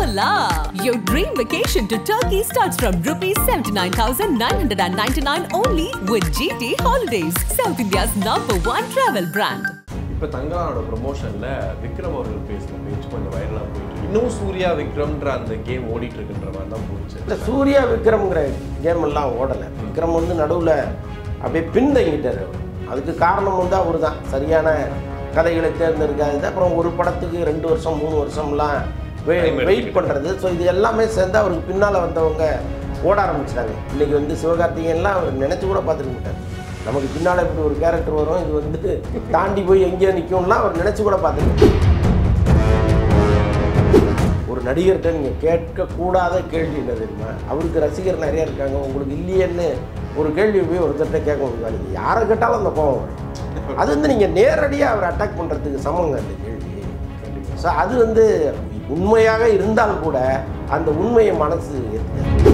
Hola! Your dream vacation to Turkey starts from rupees 79,999 only with GT Holidays, South India's number one travel brand. இப்போ தங்கலானோட ப்ரொமோஷனில் விக்ரம் அவர்கள் பேசின பேச்சு கொஞ்சம் வைரலாக போயிட்டு இருக்கு. இன்னும் சூர்யா விக்ரம்ன்ற அந்த கேம் ஓடிட்டு இருக்குன்ற மாதிரி தான் போச்சு இல்லை சூர்யா விக்ரம்ங்கிற கேம் எல்லாம் ஓடலை விக்ரம் வந்து நடுவில் அப்படியே பின்தங்கிட்டார் அவர் அதுக்கு காரணம் வந்து அவர் தான் சரியான கதைகளை தேர்ந்தெடுக்காதது அப்புறம் ஒரு படத்துக்கு ரெண்டு வருஷம் மூணு வருஷம்லாம் Time வெயிட் எடுத்துக்கிட்டு. பண்ணுறது ஸோ இது எல்லாமே சேர்ந்து அவருக்கு பின்னால் வந்தவங்க ஓட ஆரம்பிச்சிட்டாங்க இன்றைக்கி வந்து சிவகார்த்திகேயன்லாம் அவர் நினச்சி கூட பார்த்துருக்க மாட்டார் நமக்கு பின்னால் இப்படி ஒரு கேரக்டர் வரும் இது வந்து தாண்டி போய் எங்கேயோ நிற்கும்லாம் அவர் நினச்சி கூட பார்த்துருக்க ஒரு நடிகர்கிட்ட நீங்கள் கேட்கக்கூடாத கேள்வி என்ன தெரியுமா அவருக்கு ரசிகர் நிறைய இருக்காங்க உங்களுக்கு இல்லையேன்னு ஒரு கேள்வி போய் ஒருத்தர்கிட்ட கேட்க முடியுமா நீங்கள் யாரை கேட்டாலும் அந்த கோவம் வரும் அது வந்து நீங்கள் நேரடியாக அவர் அட்டாக் பண்ணுறதுக்கு சமங்க அந்த கேள்வி ஸோ அது வந்து உண்மையாக இருந்தால் கூட அந்த உண்மையை மனசு ஏற்றுக்காது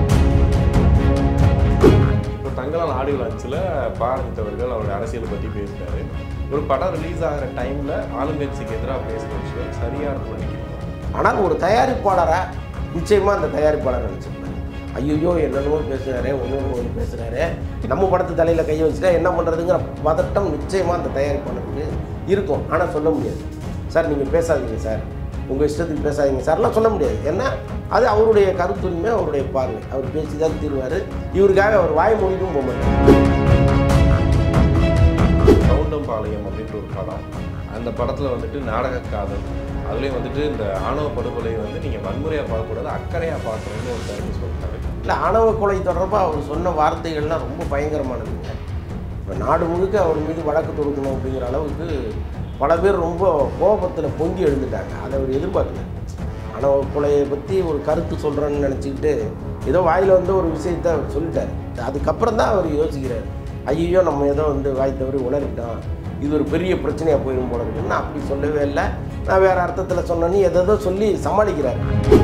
இப்போ தங்கலான் ஆடியோ லான்ச்சில் பாரதித் அவர்கள் அவருடைய அரசியல் பற்றி பேசினாரு ஒரு படம் ரிலீஸ் ஆகிற டைமில் ஆளுங்கட்சிக்கு எதிராக பேசுகிற விஷயம் சரியாக இருக்கும் நினைக்கிறேன் ஆனால் ஒரு தயாரிப்பாளராக நிச்சயமாக அந்த தயாரிப்பாளர் நினச்சிருப்பாரு ஐயோ என்னென்னமோ பேசுகிறாரே ஒன்று ஒன்று பேசுகிறாரே நம்ம படத்து தலையில் கையை வச்சுட்டா என்ன பண்ணுறதுங்கிற பதட்டம் நிச்சயமாக அந்த தயாரிப்பாளருக்கு இருக்கும் ஆனால் சொல்ல முடியாது சார் நீங்கள் பேசாதீங்க சார் உங்கள் இஷ்டத்துக்கு பேசாதீங்க சார்லாம் சொல்ல முடியாது ஏன்னா அது அவருடைய கருத்துரிமை அவருடைய பார்வை அவர் பேசி தான் தீர்வார் இவருக்காக அவர் வாய் மொழிக்கும் போக மாட்டார் கவுண்டம்பாளையம் அப்படின்ற ஒரு படம் அந்த படத்தில் வந்துட்டு நாடக காதல் அதுலேயும் வந்துட்டு இந்த ஆணவ படுகொலை வந்து நீங்கள் வன்முறையாக பார்க்கக்கூடாது அக்கறையாக பார்க்கணும்னு ஒரு கருத்து சொல்லிட்டாரு இல்லை ஆணவ கொலை தொடர்பாக அவர் சொன்ன வார்த்தைகள்லாம் ரொம்ப பயங்கரமானதுங்க இப்போ நாடு முழுக்க அவர் மீது வழக்கு தொடுக்கணும் அப்படிங்கிற அளவுக்கு பல பேர் ரொம்ப கோபத்தில் பொங்கி எழுந்துட்டாங்க அதை அவர் எதிர்பார்க்கல ஆணவ கொலையை பற்றி ஒரு கருத்து சொல்கிறேன்னு நினச்சிக்கிட்டு ஏதோ வாயில் வந்து ஒரு விஷயத்தை அவர் சொல்லிட்டார் அதுக்கப்புறம் தான் அவர் யோசிக்கிறார் ஐயோ நம்ம ஏதோ வந்து வாய் தவறி உணர்விட்டோம் இது ஒரு பெரிய பிரச்சனையாக போயிடும் போல இருக்குன்னு நான் அப்படி சொல்லவே இல்லை நான் வேறு அர்த்தத்தில் சொன்னேன்னு எதோ சொல்லி சமாளிக்கிறார்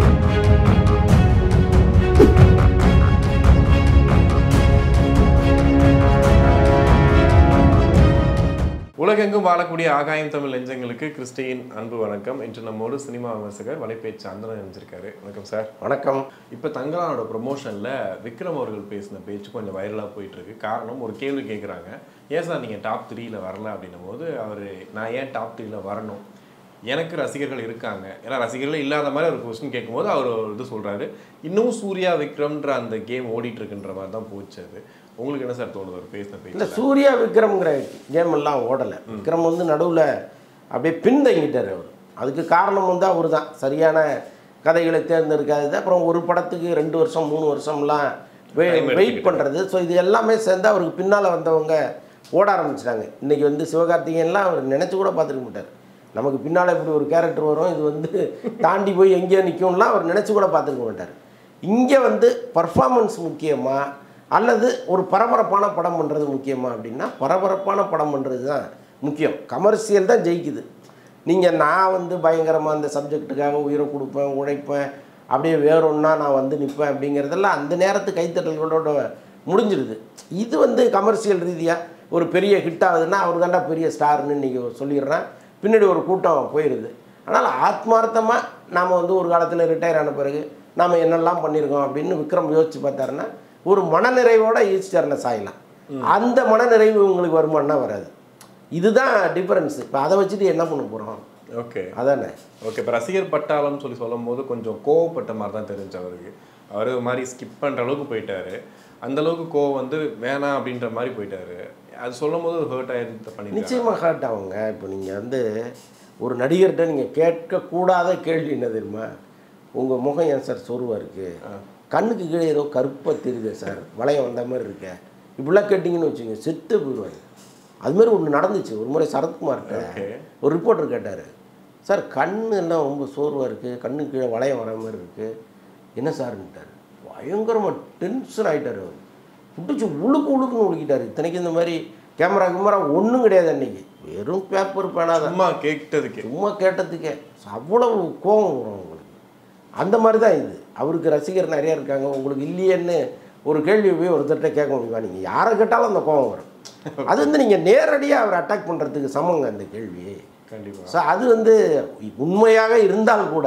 உலகெங்கும் வாழக்கூடிய ஆகாயம் தமிழ் நெஞ்சங்களுக்கு கிறிஸ்டியின் அன்பு வணக்கம் இன்று நம்மோடு சினிமா விமர்சகர் வலைப்பேச்சு அந்தரன் நினைச்சிருக்காரு வணக்கம் சார் வணக்கம் இப்போ தங்கலானோட ப்ரொமோஷனில் விக்ரம் அவர்கள் பேசின பேச்சு கொஞ்சம் வைரலாக போயிட்டு இருக்கு காரணம் ஒரு கேள்வி கேட்குறாங்க ஏன் சார் நீங்கள் டாப் த்ரீல வரல அப்படின்னும் போது அவர் நான் ஏன் டாப் த்ரீல வரணும் எனக்கு ரசிகர்கள் இருக்காங்க ஏன்னா ரசிகர்கள் இல்லாத மாதிரி ஒரு கொஸ்டின் கேட்கும்போது அவர் ஒரு இது சொல்கிறாரு இன்னும் சூர்யா விக்ரம்ன்ற அந்த கேம் ஓடிட்டு இருக்குன்ற மாதிரி தான் போச்சு அது உங்களுக்கு என்ன சார் தோணுது அவர் பேசின இல்லை பேச்சு சூர்யா விக்ரம்ங்கிற கேம் எல்லாம் ஓடலை விக்ரம் வந்து நடுவில் அப்படியே பின்தங்கிட்டார் அவர் அதுக்கு காரணம் வந்து அவர் தான் சரியான கதைகளை தேர்ந்தெடுக்காதது அப்புறம் ஒரு படத்துக்கு ரெண்டு வருஷம் மூணு வருஷம்லாம் Time வெயிட் எடுத்துக்கிட்டு. பண்ணுறது ஸோ இது எல்லாமே சேர்ந்து அவருக்கு பின்னால் வந்தவங்க ஓட ஆரம்பிச்சிட்டாங்க இன்றைக்கி வந்து சிவகார்த்திகேயன்லாம் அவர் நினச்சி கூட பார்த்துருக்க மாட்டார் நமக்கு பின்னால் இப்படி ஒரு கேரக்டர் வரும் இது வந்து தாண்டி போய் எங்கேயோ நிற்கும்லாம் அவர் நினச்சி கூட பார்த்துருக்க மாட்டார் இங்கே வந்து பர்ஃபார்மன்ஸ் முக்கியமா அல்லது ஒரு பரபரப்பான படம் பண்ணுறது முக்கியமா அப்படின்னா பரபரப்பான படம் பண்ணுறது தான் முக்கியம் கமர்ஷியல் தான் ஜெயிக்குது நீங்கள் நான் வந்து பயங்கரமாக அந்த சப்ஜெக்ட்டுக்காக உயிரை கொடுப்பேன் உழைப்பேன் அப்படியே வேறொன்னா நான் வந்து நிற்பேன் அப்படிங்கிறதெல்லாம் அந்த நேரத்து கைத்தட்டல்களோட முடிஞ்சிடுது இது வந்து கமர்ஷியல் ரீதியாக ஒரு பெரிய ஹிட் ஆகுதுன்னா அவர் தாண்டா பெரிய ஸ்டார்னு இன்றைக்கி சொல்லிடுறேன் பின்னாடி ஒரு கூட்டம் போயிடுது ஆனால் ஆத்மார்த்தமாக நாம் வந்து ஒரு காலத்தில் ரிட்டையர் ஆன பிறகு நாம் என்னெல்லாம் பண்ணியிருக்கோம் அப்படின்னு விக்ரம் யோசிச்சு பார்த்தாருன்னா ஒரு மனநிறைவோட ஈஸ்டரில் சாயலாம் அந்த மனநிறைவு உங்களுக்கு வருமானா வராது இதுதான் டிஃபரன்ஸ் இப்போ அதை வச்சுட்டு என்ன பண்ண போகிறோம் ஓகே அதானே ஓகே இப்போ ரசிகர் பட்டாளம் சொல்லி சொல்லும் போது கொஞ்சம் கோவப்பட்ட மாதிரி தான் தெரிஞ்சு அவருக்கு அவர் ஒரு மாதிரி ஸ்கிப் பண்ணுற அளவுக்கு போயிட்டாரு அந்த அளவுக்கு கோவம் வந்து வேணாம் அப்படின்ற மாதிரி போயிட்டாரு அது சொல்லும் போது ஹர்ட் ஆயிருந்து பண்ணி நிச்சயமாக ஹர்ட் ஆகுங்க இப்போ நீங்கள் வந்து ஒரு நடிகர்கிட்ட நீங்கள் கேட்கக்கூடாத கேள்வி என்ன தெரியுமா உங்கள் முகம் ஏன் சார் சொருவாக இருக்குது கண்ணுக்கு கீழே ஏதோ கருப்பாக தெரியுது சார் வளையம் வந்த மாதிரி இருக்க இப்படிலாம் கேட்டிங்கன்னு வச்சுங்க செத்து போயிடுவாங்க அதுமாரி ஒன்று நடந்துச்சு ஒரு முறை சரத்குமார்கிட்ட Okay. ஒரு ரிப்போர்ட்டர் கேட்டார் சார் கண்ணு எல்லாம் ரொம்ப சோர்வாக இருக்குது கண்ணு கீழே வளையம் வர மாதிரி இருக்குது என்ன சார்ன்ட்டார் பயங்கரமாக டென்ஷன் ஆகிட்டார் அவர் பிடிச்சி உழுக்கு உழுக்குன்னு உழுக்கிட்டார் இத்தனைக்கு இந்த மாதிரி கேமரா கேமரா ஒன்றும் கிடையாது அன்னைக்கு வெறும் பேப்பர் பேனாதான் சும்மா கேட்டதுக்கு சும்மா கேட்டதுக்கே அவ்வளவு கோபம் வரும் உங்களுக்கு அந்த மாதிரி தான் இது அவருக்கு ரசிகர் நிறைய இருக்காங்க உங்களுக்கு இல்லையேன்னு ஒரு கேள்வி போய் ஒருத்தர்கிட்ட கேட்க முடியுமா நீங்கள் யாரை கேட்டாலும் அந்த கோபம் வரும் அது வந்து நீங்கள் நேரடியாக அவர் அட்டாக் பண்ணுறதுக்கு சமங்க அந்த கேள்வி கண்டிப்பா ஸோ அது வந்து உண்மையாக இருந்தால் கூட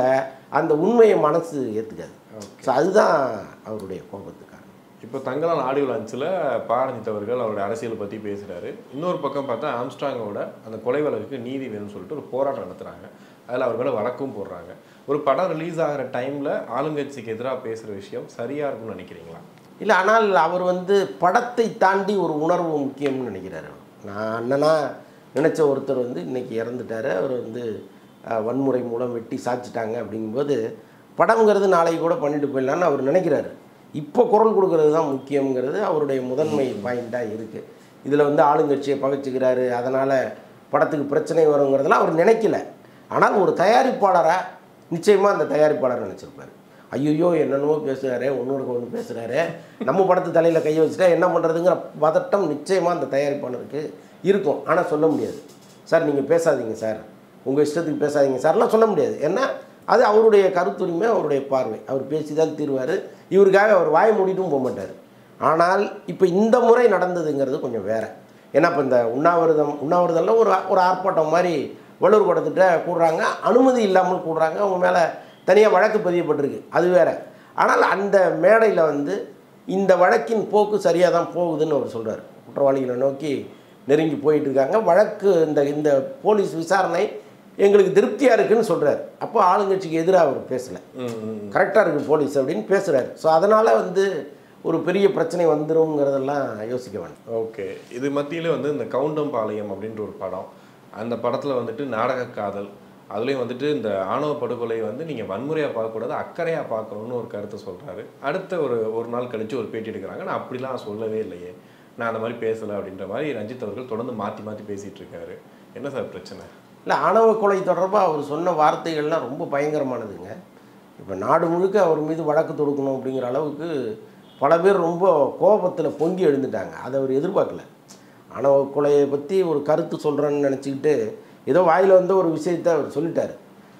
அந்த உண்மையை மனசு ஏற்றுக்காது ஸோ அதுதான் அவருடைய கோபத்துக்கு காரணம் இப்போ தங்கலான் ஆடியோ லான்ச்சில் பாரஞ்சித் அவர்கள் அவருடைய அரசியல் பற்றி பேசுகிறாரு இன்னொரு பக்கம் பார்த்தா ஆம்ஸ்ட்ராங்கோட அந்த கொலை வழக்குக்கு நீதி வேணும்னு சொல்லிட்டு ஒரு போராட்டம் நடத்துகிறாங்க அதில் அவர் மேலே வழக்கும் போடுறாங்க ஒரு படம் ரிலீஸ் ஆகிற டைமில் ஆளுங்கட்சிக்கு எதிராக பேசுகிற விஷயம் சரியாக இருக்கும்னு நினைக்கிறீங்களா இல்லை ஆனால் அவர் வந்து படத்தை தாண்டி ஒரு உணர்வு முக்கியம்னு நினைக்கிறாரு நான் அண்ணனா நினச்ச ஒருத்தர் வந்து இன்னைக்கு இறந்துட்டாரு அவர் வந்து அஹ், வன்முறை மூலம் வெட்டி சாச்சிட்டாங்க அப்படிங்கும்போது படம்ங்கிறது நாளைக்கு கூட பண்ணிட்டு போயிடலான்னு அவர் நினைக்கிறாரு இப்போ குரல் கொடுக்கறது தான் முக்கியங்கிறது அவருடைய முதன்மை பாயிண்ட்டாக இருக்குது இதில் வந்து ஆளுங்கட்சியை பகைச்சிக்கிறாரு அதனால் படத்துக்கு பிரச்சனை வருங்கிறதெல்லாம் அவர் நினைக்கல ஆனால் ஒரு தயாரிப்பாளராக நிச்சயமாக அந்த தயாரிப்பாளர் நினச்சிருப்பார் ஐயோ என்னென்னவோ பேசுகிறாரு ஒன்னோருக்கு ஒன்று பேசுகிறாரு நம்ம படத்து தலையில் கையை வச்சுட்டா என்ன பண்ணுறதுங்கிற பதட்டம் நிச்சயமாக அந்த தயாரிப்பாளருக்கு இருக்கும் ஆனால் சொல்ல முடியாது சார் நீங்கள் பேசாதீங்க சார் உங்கள் இஷ்டத்துக்கு பேசாதீங்க சார்லாம் சொல்ல முடியாது ஏன்னா அது அவருடைய கருத்துரிமை அவருடைய பார்வை அவர் பேசி தான் தீர்வார் இவருக்காக அவர் வாய் மூடிட்டும் போக மாட்டார் ஆனால் இப்போ இந்த முறை நடந்ததுங்கிறது கொஞ்சம் வேற ஏன்னா இப்போ இந்த உண்ணாவிரதம் உண்ணாவிரதம்ல ஒரு ஒரு ஆர்ப்பாட்டம் மாதிரி வள்ளூர் கூடத்திட்ட கூடுறாங்க அனுமதி இல்லாமல் கூடுறாங்க அவங்க மேலே தனியாக வழக்கு பதியப்பட்டிருக்கு அது வேற ஆனால் அந்த மேடையில் வந்து இந்த வழக்கின் போக்கு சரியாக தான் போகுதுன்னு அவர் சொல்கிறார் குற்றவாளிகளை நோக்கி நெருங்கி போயிட்டு இருக்காங்க வழக்கு இந்த இந்த போலீஸ் விசாரணை எங்களுக்கு திருப்தியாக இருக்குன்னு சொல்கிறார் அப்போ ஆளுங்கட்சிக்கு எதிராக அவர் பேசலை கரெக்டாக இருக்குது போலீஸ் அப்படின்னு பேசுகிறாரு ஸோ அதனால் வந்து ஒரு பெரிய பிரச்சனை வந்துருங்கிறதெல்லாம் யோசிக்க வேண்டாம் ஓகே இது மத்தியில் வந்து இந்த கவுண்டம்பாளையம் அப்படின்ற ஒரு படம் அந்த படத்தில் வந்துட்டு நாடக காதல் அதுலேயும் வந்துட்டு இந்த ஆணவ படுகொலை வந்து நீங்கள் வன்முறையாக பார்க்கக்கூடாது அக்கறையாக பார்க்கணும்னு ஒரு கருத்தை சொல்கிறாரு அடுத்த ஒரு ஒரு நாள் கழித்து ஒரு பேட்டி எடுக்கிறாங்க நான் அப்படிலாம் சொல்லவே இல்லையே நான் அந்த மாதிரி பேசலை அப்படின்ற மாதிரி ரஞ்சித் அவர்கள் தொடர்ந்து மாற்றி மாற்றி பேசிகிட்டு இருக்காரு என்ன சார் பிரச்சனை இல்லை ஆணவ கொலை தொடர்பாக அவர் சொன்ன வார்த்தைகள்லாம் ரொம்ப பயங்கரமானதுங்க இப்போ நாடு முழுக்க அவர் மீது வழக்கு தொடுக்கணும் அப்படிங்கிற அளவுக்கு பல பேர் ரொம்ப கோபத்தில் பொங்கி எழுந்துட்டாங்க அதை அவர் எதிர்பார்க்கல ஆணவ கொலையை பற்றி ஒரு கருத்து சொல்கிறேன்னு நினச்சிக்கிட்டு ஏதோ வாயில் வந்து ஒரு விஷயத்தை அவர் சொல்லிட்டார்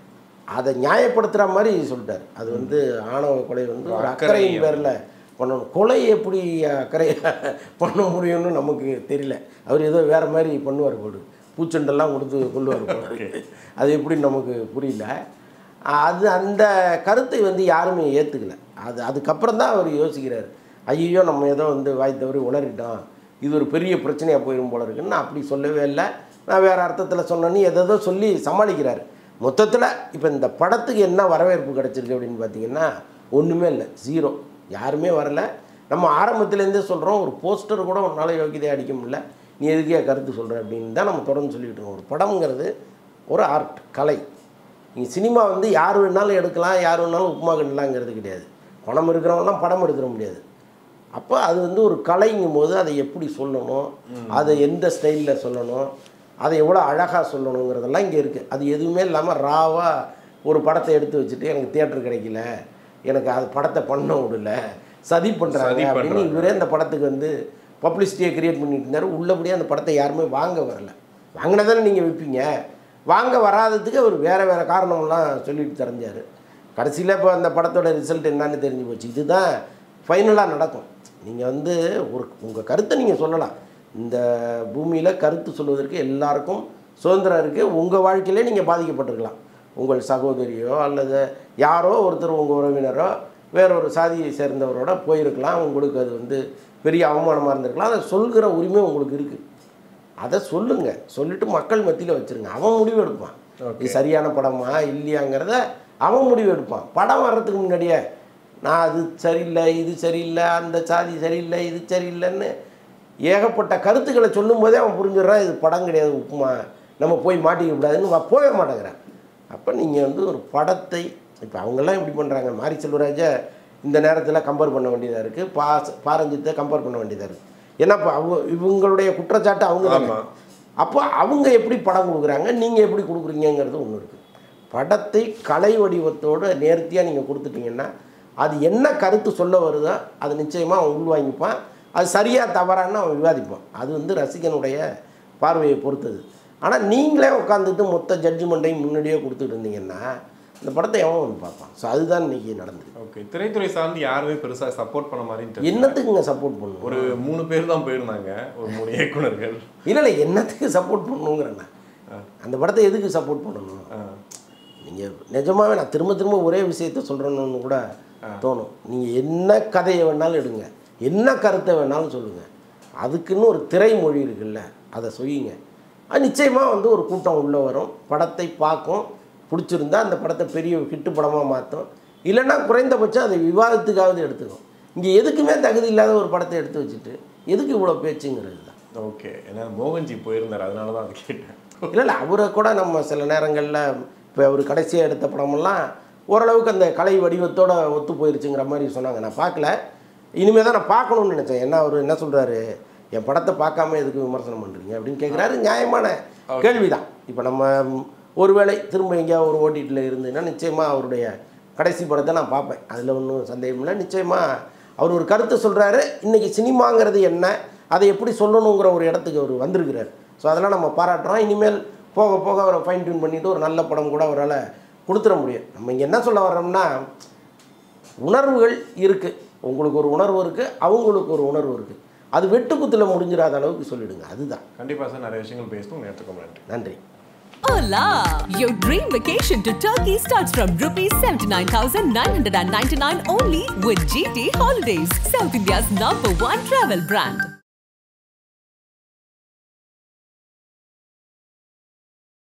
அதை நியாயப்படுத்துகிற மாதிரி சொல்லிட்டார் அது வந்து ஆணவ கொலை வந்து ஒரு அக்கறையின் பேரில் பண்ணணும் கொலை எப்படி அக்கறை பண்ண முடியும்னு நமக்கு தெரியல அவர் ஏதோ வேறு மாதிரி பண்ணுவார் போடு பூச்செண்டெல்லாம் கொடுத்து கொள்ளுவார் போடு அது எப்படி நமக்கு புரியல அது அந்த கருத்தை வந்து யாருமே ஏற்றுக்கல அது அதுக்கப்புறம் தான் அவர் யோசிக்கிறார் ஐயோ நம்ம ஏதோ வந்து வாய் தவறி உளறிட்டோம் இது ஒரு பெரிய பிரச்சனையாக போயிடும் போல இருக்குன்னு நான் அப்படி சொல்லவே இல்லை நான் வேறு அர்த்தத்தில் சொன்னேன்னு எதோ சொல்லி சமாளிக்கிறார் மொத்தத்தில் இப்போ இந்த படத்துக்கு என்ன வரவேற்பு கிடச்சிருக்கு அப்படின்னு பார்த்தீங்கன்னா ஒன்றுமே இல்லை ஜீரோ யாருமே வரல நம்ம ஆரம்பத்துலேருந்தே சொல்கிறோம் ஒரு போஸ்டர் கூட உன்னால் யோகியதை அடிக்க முடியல நீ எதுக்கே கருத்து சொல்கிற அப்படின்னு தான் நம்ம தொடர்ந்து சொல்லிட்டு இருக்கோம் ஒரு படம்ங்கிறது ஒரு ஆர்ட் கலை நீங்கள் சினிமா வந்து யார் வேணாலும் எடுக்கலாம் யார் வேணாலும் உப்புமா கண்டலாங்கிறது கிடையாது பணம் இருக்கிறவங்கலாம் படம் எடுத்துட முடியாது அப்போ அது வந்து ஒரு கலைங்கும் போது அதை எப்படி சொல்லணும் அதை எந்த ஸ்டைலில் சொல்லணும் அதை எவ்வளோ அழகாக சொல்லணுங்கிறதெல்லாம் இங்கே இருக்குது அது எதுவுமே இல்லாமல் ராவாக ஒரு படத்தை எடுத்து வச்சுட்டு எனக்கு தியேட்டர் கிடைக்கல எனக்கு அது படத்தை பண்ண விடல சதி பண்ணுறாங்க சதி அப்படின்னு பண்றாங்க. இவரே அந்த படத்துக்கு வந்து பப்ளிசிட்டியை கிரியேட் பண்ணிட்டு இருந்தார் உள்ளபடியே அந்த படத்தை யாருமே வாங்க வரல வாங்கினதானே நீங்கள் விற்பீங்க வாங்க வராததுக்கு அவர் வேறு வேறு காரணம்லாம் சொல்லிட்டு தெரிஞ்சார் கடைசியில் இப்போ அந்த படத்தோட ரிசல்ட் என்னன்னு தெரிஞ்சு போச்சு இதுதான் ஃபைனலாக நடக்கும் நீங்கள் வந்து ஒரு உங்கள் கருத்தை நீங்கள் சொல்லலாம் இந்த பூமியில் கருத்து சொல்வதற்கு எல்லாருக்கும் சுதந்திரம் இருக்குது உங்கள் வாழ்க்கையிலே நீங்கள் பாதிக்கப்பட்டிருக்கலாம் உங்கள் சகோதரியோ அல்லது யாரோ ஒருத்தர் உங்கள் உறவினரோ வேறொரு சாதியை சேர்ந்தவரோட போயிருக்கலாம் உங்களுக்கு அது வந்து பெரிய அவமானமாக இருந்திருக்கலாம் அதை சொல்கிற உரிமை உங்களுக்கு இருக்குது அதை சொல்லுங்க சொல்லிட்டு மக்கள் மத்தியில் வச்சுருங்க அவன் முடிவு எடுப்பான் இது சரியான படமா இல்லையாங்கிறத அவன் முடிவு எடுப்பான் படம் வர்றதுக்கு முன்னாடியே நான் அது சரியில்லை இது சரியில்லை அந்த சாதி சரியில்லை இது சரியில்லைன்னு ஏகப்பட்ட கருத்துக்களை சொல்லும்போதே அவன் புரிஞ்சிடுறான் இது படம் கிடையாது உப்புமா நம்ம போய் மாட்டிக்க கூடாதுன்னு வா- போக மாட்டேங்கிறான் அப்போ நீங்கள் வந்து ஒரு படத்தை இப்போ அவங்கெல்லாம் எப்படி பண்ணுறாங்க மாரி செல்வராஜை இந்த நேரத்தில் கம்பேர் பண்ண வேண்டியதாக இருக்குது பா பாரஞ்சித்தை கம்பேர் பண்ண வேண்டியதாக இருக்குது ஏன்னா இப்போ அவங்க இவங்களுடைய குற்றச்சாட்டு அவங்க தானே ஆமா. அப்போ அவங்க எப்படி படம் கொடுக்குறாங்க நீங்கள் எப்படி கொடுக்குறீங்கங்கிறது ஒன்று இருக்குது படத்தை கலை வடிவத்தோடு நேர்த்தியாக நீங்கள் கொடுத்துட்டீங்கன்னா அது என்ன கருத்து சொல்ல வருதோ அது நிச்சயமாக அவன் உள்வாங்கிப்பான் அது சரியாக தவறான்னு அவன் விவாதிப்பான் அது வந்து ரசிகனுடைய பார்வையை பொறுத்தது ஆனால் நீங்களே உட்காந்துட்டு மொத்த ஜட்ஜ்மெண்ட்டையும் முன்னாடியே கொடுத்துட்டு இருந்தீங்கன்னா இந்த படத்தை எவன் வந்து பார்ப்பான் ஸோ அதுதான் இன்னைக்கு நடந்தது ஓகே திரைத்துறை சார்ந்து யாருமே பெருசாக சப்போர்ட் பண்ண மாதிரி தெரியல. என்னத்துக்குங்க சப்போர்ட் பண்ணணும் ஒரு மூணு பேர் தான் போயிருந்தாங்க ஒரு மூணு இயக்குனர்கள் இல்லை இல்லை என்னத்துக்கு சப்போர்ட் பண்ணணுங்கிறேன் நான். அந்த படத்தை எதுக்கு சப்போர்ட் பண்ணணும் ஆ. நீங்கள் நிஜமாவே நான் திரும்ப திரும்ப ஒரே விஷயத்த சொல்கிறேன்னு கூட தோணும் நீங்கள் என்ன கதையை வேணாலும் எடுங்க என்ன கருத்தை வேணாலும் சொல்லுங்கள் அதுக்குன்னு ஒரு திரைமொழி இருக்குல்ல அதை சொல்லிங்க அது நிச்சயமாக வந்து ஒரு கூட்டம் உள்ளே வரும் படத்தை பார்க்கும் பிடிச்சிருந்தா அந்த படத்தை பெரிய ஹிட்டு படமாக மாற்றும் இல்லைன்னா குறைந்தபட்சம் அதை விவாதத்துக்காவது எடுத்துக்கும் இங்கே எதுக்குமே தகுதி இல்லாத ஒரு படத்தை எடுத்து வச்சுட்டு எதுக்கு இவ்வளோ பேச்சுங்கிறது தான் ஓகே ஏன்னா மோகன்ஜி போயிருந்தார் அதனால தான் அதை கேட்டேன் இல்லை இல்லை அவரை கூட நம்ம சில நேரங்களில் இப்போ அவர் கடைசியாக எடுத்த படமெல்லாம் ஓரளவுக்கு அந்த கலை வடிவத்தோட ஒத்து போயிருச்சுங்கிற மாதிரி சொன்னாங்க நான் பார்க்கல இனிமேல் தான் நான் பார்க்கணும்னு நினச்சேன் என்ன அவர் என்ன சொல்கிறாரு என் படத்தை பார்க்காம எதுக்கு விமர்சனம் பண்ணுறீங்க அப்படின்னு கேட்குறாரு நியாயமான கேள்வி தான் இப்போ நம்ம ம், ஒருவேளை திரும்ப எங்கேயாவது ஒரு ஓடிட்டில் இருந்ததுன்னா நிச்சயமாக அவருடைய கடைசி படத்தை நான் பார்ப்பேன் அதில் ஒன்றும் சந்தேகம் இல்லை நிச்சயமாக அவர் ஒரு கருத்தை சொல்கிறாரு இன்றைக்கி சினிமாங்கிறது என்ன அதை எப்படி சொல்லணுங்கிற ஒரு இடத்துக்கு அவர் வந்திருக்கிறார் ஸோ அதெல்லாம் நம்ம பாராட்டுறோம் இனிமேல் போக போக அவரை ஃபைன் டியூன் பண்ணிவிட்டு ஒரு நல்ல படம் கூட அவரால் கொடுத்துட முடியும் நம்ம இங்கே என்ன சொல்ல வர்றோம்னா உணர்வுகள் இருக்குது உங்களுக்கு ஒரு உணர்வு இருக்குது அவங்களுக்கு ஒரு உணர்வு இருக்குது அது வெட்டுக்குத்தில் முடிஞ்சிடாத அளவுக்கு சொல்லிடுங்க அதுதான் கண்டிப்பாக சார் நிறைய விஷயங்கள் பேசணும் நேரத்துக்கு நன்றி நன்றி Hola! Your dream vacation to Turkey starts from rupees 79,999 only with GT Holidays, South India's number one travel brand.